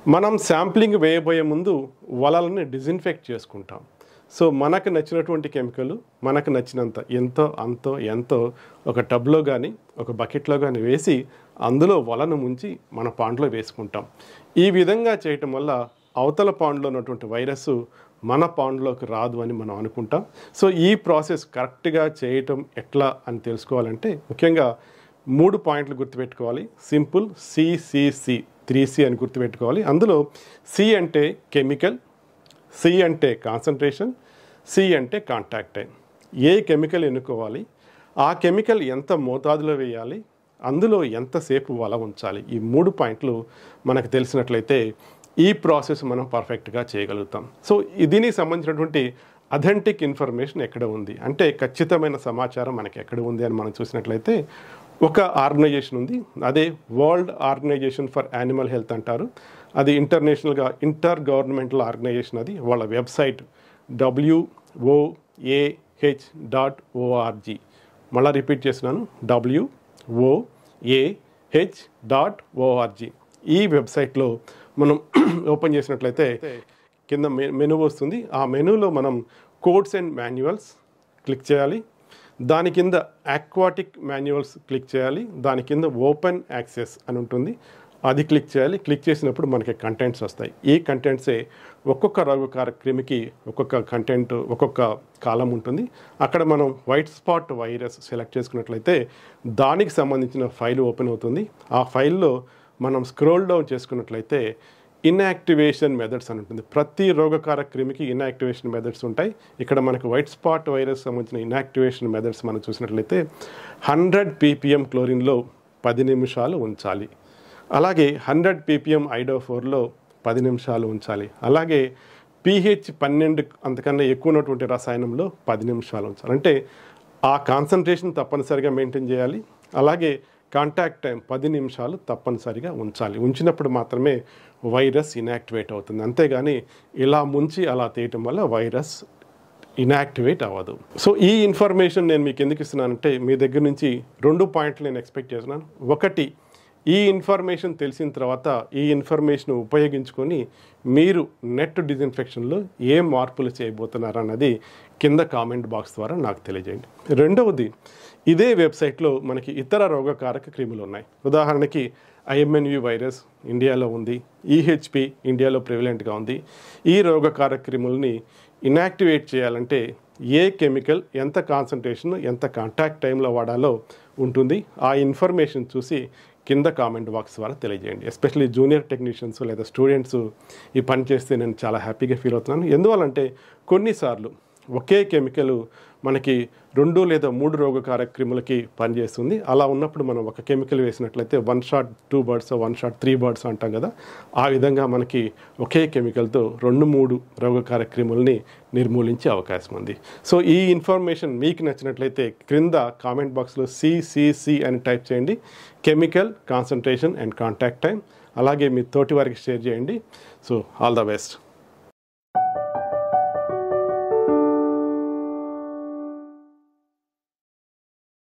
మనం శాంప్లింగ్ వేయబోయే ముందు వలలని డిజిన్ఫెక్ట్ చేసుకుంటాం సో మనకు నచ్చినటువంటి కెమికల్ మనకు నచ్చినంత ఎంతో అంతో ఎంతో ఒక టబ్లో కానీ ఒక బకెట్లో కానీ వేసి అందులో వలను ముంచి మన పాండ్లో వేసుకుంటాం ఈ విధంగా చేయటం వల్ల అవతల పాండ్లో ఉన్నటువంటి వైరస్ మన పాండ్లోకి రాదు అని మనం అనుకుంటాం సో ఈ ప్రాసెస్ కరెక్ట్గా చేయటం ఎట్లా అని తెలుసుకోవాలంటే ముఖ్యంగా మూడు పాయింట్లు గుర్తుపెట్టుకోవాలి సింపుల్ సిసిసి త్రీ సి అని గుర్తుపెట్టుకోవాలి అందులో సి అంటే కెమికల్ సి అంటే కాన్సన్ట్రేషన్ సి అంటే కాంటాక్ట్ టైం ఏ కెమికల్ ఎన్నుకోవాలి ఆ కెమికల్ ఎంత మోతాదులో వేయాలి అందులో ఎంతసేపు వల ఉంచాలి ఈ మూడు పాయింట్లు మనకు తెలిసినట్లయితే ఈ ప్రాసెస్ మనం పర్ఫెక్ట్గా చేయగలుగుతాం సో ఈ దీనికి సంబంధించినటువంటి అథెంటిక్ ఇన్ఫర్మేషన్ ఎక్కడ ఉంది అంటే ఖచ్చితమైన సమాచారం మనకి ఎక్కడ ఉంది అని మనం చూసినట్లయితే ఒక ఆర్గనైజేషన్ ఉంది అదే world organization for animal health అంటారు అది ఇంటర్నేషనల్గా ఇంటర్ గవర్నమెంటల్ ఆర్గనైజేషన్ అది వాళ్ళ వెబ్సైట్ డబ్ల్యూఓఏహెచ్ డాట్ ఓఆర్జీ మళ్ళీ రిపీట్ చేస్తున్నాను డబ్ల్యూఓఏహెచ్ డాట్ ఓఆర్జీ ఈ వెబ్సైట్లో మనం ఓపెన్ చేసినట్లయితే కింద మె మెనూ వస్తుంది ఆ మెనూలో మనం కోడ్స్ అండ్ మాన్యువల్స్ క్లిక్ చేయాలి దాని కింద ఆక్వాటిక్ మాన్యువల్స్ క్లిక్ చేయాలి దాని కింద ఓపెన్ యాక్సెస్ అని ఉంటుంది అది క్లిక్ చేయాలి క్లిక్ చేసినప్పుడు మనకి కంటెంట్స్ వస్తాయి ఈ కంటెంట్సే ఒక్కొక్క రోగకార క్రిమికి ఒక్కొక్క కంటెంట్ ఒక్కొక్క కాలం ఉంటుంది అక్కడ మనం వైట్ స్పాట్ వైరస్ సెలెక్ట్ చేసుకున్నట్లయితే దానికి సంబంధించిన ఫైల్ ఓపెన్ అవుతుంది ఆ ఫైల్లో మనం స్క్రోల్ డౌన్ చేసుకున్నట్లయితే ఇన్యాక్టివేషన్ మెథడ్స్ అని ఉంటుంది ప్రతి రోగకార క్రిమికి ఇన్యాక్టివేషన్ మెథడ్స్ ఉంటాయి ఇక్కడ మనకు వైట్ స్పాట్ వైరస్ సంబంధించిన ఇన్యాక్టివేషన్ మెథడ్స్ మనం చూసినట్లయితే హండ్రెడ్ పీపీఎం క్లోరిన్లో పది నిమిషాలు ఉంచాలి అలాగే హండ్రెడ్ పీపీఎం ఐడో ఫోర్లో పది నిమిషాలు ఉంచాలి అలాగే పీహెచ్ పన్నెండు అంతకన్నా ఎక్కువ ఉన్నటువంటి రసాయనంలో పది నిమిషాలు ఉంచాలి అంటే ఆ కాన్సన్ట్రేషన్ తప్పనిసరిగా మెయింటైన్ చేయాలి అలాగే కాంటాక్ట్ టైం పది నిమిషాలు తప్పనిసరిగా ఉంచాలి ఉంచినప్పుడు మాత్రమే వైరస్ ఇనాక్టివేట్ అవుతుంది అంతేగాని ఇలా ముంచి అలా తీయటం వల్ల వైరస్ ఇనాక్టివేట్ అవ్వదు సో ఈ ఇన్ఫర్మేషన్ నేను మీకు ఎందుకు ఇస్తున్నానంటే మీ దగ్గర నుంచి రెండు పాయింట్లు నేను ఎక్స్పెక్ట్ చేస్తున్నాను ఒకటి ఈ ఇన్ఫర్మేషన్ తెలిసిన తర్వాత ఈ ఇన్ఫర్మేషన్ ఉపయోగించుకొని మీరు నెట్ డిజిన్ఫెక్షన్లో ఏ మార్పులు చేయబోతున్నారు అన్నది కింద కామెంట్ బాక్స్ ద్వారా నాకు తెలియజేయండి రెండవది ఇదే వెబ్సైట్లో మనకి ఇతర రోగకారక క్రిములు ఉన్నాయి ఉదాహరణకి ఐఎంఎన్వి వైరస్ ఇండియాలో ఉంది ఈహెచ్పి ఇండియాలో ప్రివిలెంట్గా ఉంది ఈ రోగకారక క్రిముల్ని ఇనాక్టివేట్ చేయాలంటే ఏ కెమికల్ ఎంత కాన్సన్ట్రేషన్ ఎంత కాంటాక్ట్ టైంలో వాడాలో ఉంటుంది ఆ ఇన్ఫర్మేషన్ చూసి కింద కామెంట్ బాక్స్ ద్వారా తెలియజేయండి ఎస్పెషల్లీ జూనియర్ టెక్నీషియన్స్ లేదా స్టూడెంట్స్ ఈ పని చేస్తే నేను చాలా హ్యాపీగా ఫీల్ అవుతున్నాను ఎందువల్లంటే కొన్నిసార్లు ఒకే కెమికల్ మనకి రెండు లేదా మూడు రోగకారక క్రిములకి పనిచేస్తుంది అలా ఉన్నప్పుడు మనం ఒక కెమికల్ వేసినట్లయితే one shot two birds one shot three birds అంటాం కదా ఆ విధంగా మనకి ఒకే కెమికల్తో రెండు మూడు రోగకారక క్రిముల్ని నిర్మూలించే అవకాశం ఉంది సో ఈ ఇన్ఫర్మేషన్ మీకు నచ్చినట్లయితే క్రింద కామెంట్ బాక్స్లో సిసిసి అని టైప్ చేయండి chemical concentration and contact time అలాగే మీ తోటి వారికి షేర్ చేయండి సో ఆల్ ద బెస్ట్